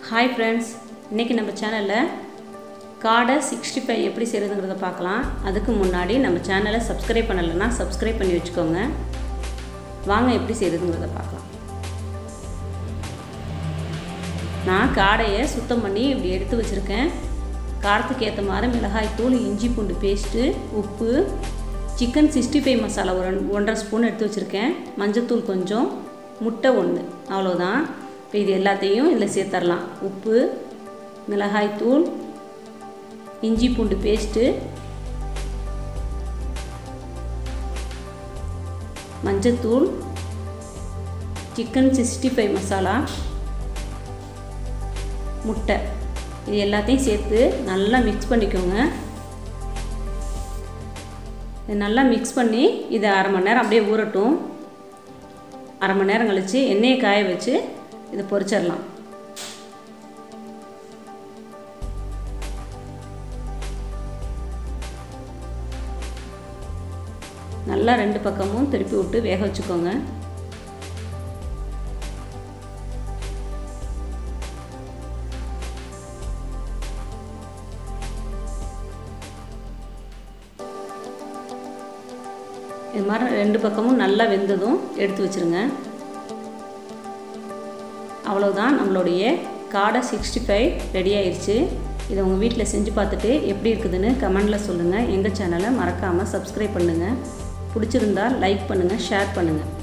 hi friends இன்றைக்கி நம்ம சேனலில் காடை சிக்ஸ்டி ஃபைவ் எப்படி செய்கிறதுங்கிறத பார்க்கலாம் அதுக்கு முன்னாடி நம்ம சேனலை சப்ஸ்கிரைப் பண்ணலைன்னா சப்ஸ்கிரைப் பண்ணி வச்சுக்கோங்க வாங்க எப்படி செய்கிறதுங்கிறத பார்க்கலாம் நான் காடையை சுத்தம் பண்ணி இப்படி எடுத்து வச்சுருக்கேன் காரத்துக்கு ஏற்ற மாதிரி மிளகாய் தூள் இஞ்சி பூண்டு பேஸ்ட்டு உப்பு சிக்கன் சிக்ஸ்டி ஃபைவ் மசாலா ஒரு ஒன்றரை ஸ்பூன் எடுத்து வச்சுருக்கேன் மஞ்சத்தூள் கொஞ்சம் முட்டை ஒன்று அவ்வளோதான் இப்போ இது எல்லாத்தையும் இதில் சேர்த்துடலாம் உப்பு மிளகாய் தூள் இஞ்சி பூண்டு பேஸ்ட்டு மஞ்சத்தூள் சிக்கன் சிக்ஸ்டி ஃபைவ் மசாலா முட்டை இது எல்லாத்தையும் சேர்த்து நல்லா மிக்ஸ் பண்ணிக்கோங்க இது நல்லா மிக்ஸ் பண்ணி இதை அரை மணி நேரம் அப்படியே ஊறட்டும் அரை மணி நேரம் கழித்து எண்ணெயை காய வச்சு இதை பொரிச்சிடலாம் நல்லா ரெண்டு பக்கமும் திருப்பி விட்டு வேக வச்சுக்கோங்க இது மாதிரி ரெண்டு பக்கமும் நல்லா வெந்ததும் எடுத்து வச்சுருங்க அவ்வளோதான் நம்மளுடைய காடை சிக்ஸ்டி ஃபைவ் ரெடி ஆயிடுச்சு இதை உங்கள் வீட்டில் செஞ்சு பார்த்துட்டு எப்படி இருக்குதுன்னு கமெண்டில் சொல்லுங்கள் எங்கள் சேனலை மறக்காமல் சப்ஸ்கிரைப் பண்ணுங்கள் பிடிச்சிருந்தால் லைக் பண்ணுங்கள் ஷேர் பண்ணுங்கள்